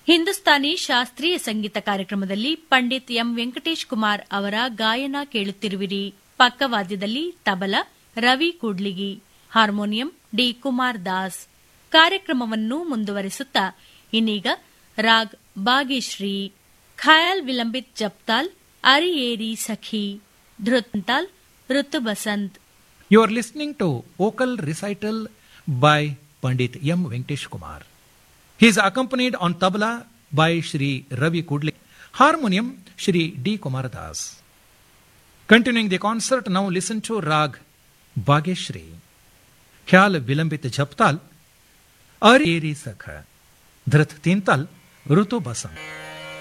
ಹಿಂದೂಸ್ತಾನಿ ಶಾಸ್ತ್ರೀಯ ಸಂಗೀತ ಕಾರ್ಯಕ್ರಮದಲ್ಲಿ ಪಂಡಿತ್ ಎಂ ವೆಂಕಟೇಶ್ ಕುಮಾರ್ ಅವರ ಗಾಯನ ಕೇಳುತ್ತಿರುವಿರಿ ಪಕ್ಕವಾದ್ಯದಲ್ಲಿ ತಬಲ ರವಿ ಕೂಡ್ಲಿಗಿ ಹಾರ್ಮೋನಿಯಂ ಡಿ ಕುಮಾರ್ ದಾಸ್ ಕಾರ್ಯಕ್ರಮವನ್ನು ಮುಂದುವರಿಸುತ್ತಾ ಇನ್ನೀಗ ರಾಗ್ ಬಾಗೇಶ್ರೀ ಖಯಾಲ್ ವಿಲಂಬಿತ್ ಜಪ್ತಾಲ್ ಅರಿಯೇರಿ ಸಖಿ ಧೃತ್ತಾಲ್ ಋತು Basant You are listening to vocal recital by Pandit M. Venkatesh Kumar. He is accompanied on tabla by Shri Ravi Kudli, harmonium Shri D. Kumar Das. Continuing the concert, now listen to Rag Bageshri, Khyal Vilambit Jhaptal, Ari Sakha, Dhrat Tintal, Rutu Basant.